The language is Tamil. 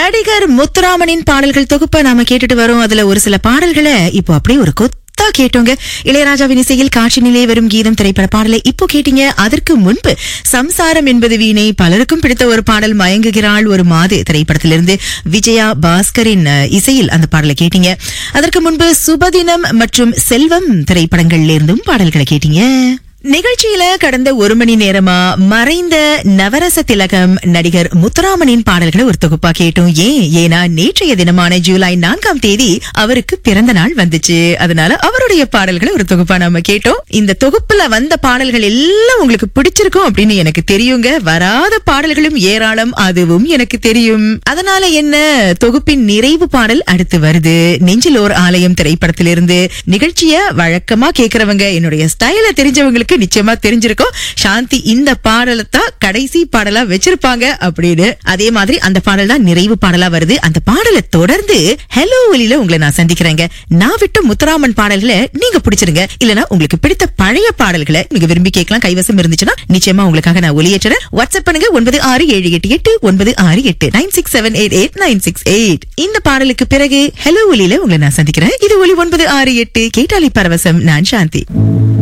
நடிகர் முத்துராமனின் பாடல்கள் தொகுப்பை நாம கேட்டுட்டு வரோம் அதுல ஒரு சில பாடல்களை இப்போ அப்படியே ஒரு கொத்தா கேட்டோங்க இளையராஜாவின் இசையில் காட்சினிலே வரும் கீதம் திரைப்பட பாடலை இப்போ கேட்டீங்க அதற்கு முன்பு சம்சாரம் என்பது வீணை பலருக்கும் பிடித்த ஒரு பாடல் மயங்குகிறாள் ஒரு மாது திரைப்படத்திலிருந்து விஜயா பாஸ்கரின் அஹ், இசையில் அந்த பாடலை கேட்டீங்க அதற்கு முன்பு சுபதினம் மற்றும் செல்வம் திரைப்படங்கள்ல இருந்தும் பாடல்களை கேட்டீங்க நிகழ்ச்சியில கடந்த ஒரு மணி நேரமா மறைந்த நவரச திலகம் நடிகர் முத்துராமனின் பாடல்களை ஒரு தொகுப்பா கேட்டோம் ஏன் ஏன்னா நேற்றைய தினமான ஜூலை நான்காம் தேதி அவருக்கு பிறந்த நாள் வந்துச்சு அதனால அவருடைய பாடல்களை ஒரு தொகுப்பா நாம கேட்டோம் இந்த தொகுப்புல வந்த பாடல்கள் எல்லாம் உங்களுக்கு பிடிச்சிருக்கும் அப்படின்னு எனக்கு தெரியுங்க வராத பாடல்களும் ஏராளம் அதுவும் எனக்கு தெரியும் அதனால என்ன தொகுப்பின் நிறைவு பாடல் அடுத்து வருது நெஞ்சில் ஓர் ஆலயம் திரைப்படத்திலிருந்து நிகழ்ச்சிய வழக்கமா கேக்குறவங்க என்னுடைய ஸ்டைல தெரிஞ்சவங்களுக்கு நிச்சயமா தெரிஞ்சிருக்கும் சாந்தி இந்த பாடலை தான் கடைசி பாடலா வச்சிருப்பாங்க அப்படின்னு அதே மாதிரி அந்த பாடல் தான் நிறைவு பாடலா வருது அந்த பாடலை தொடர்ந்து ஹலோ ஒலியில உங்களை நான் சந்திக்கிறேங்க நான் விட்ட முத்துராமன் பாடல்களை நீங்க பிடிச்சிருங்க இல்லனா உங்களுக்கு பிடித்த பழைய பாடல்களை நீங்க விரும்பி கேட்கலாம் கைவசம் இருந்துச்சுன்னா நிச்சயமா உங்களுக்காக நான் ஒலியேற்றுறேன் வாட்ஸ்அப் பண்ணுங்க ஒன்பது ஆறு ஏழு எட்டு எட்டு ஒன்பது ஆறு எட்டு nine six seven eight eight nine six eight இந்த பாடலுக்கு பிறகு ஹலோ ஒலியில உங்களை நான் சந்திக்கிறேன் இது ஒலி ஒன்பது ஆறு எட்டு கேட்டாலி பரவசம் நான் சாந்தி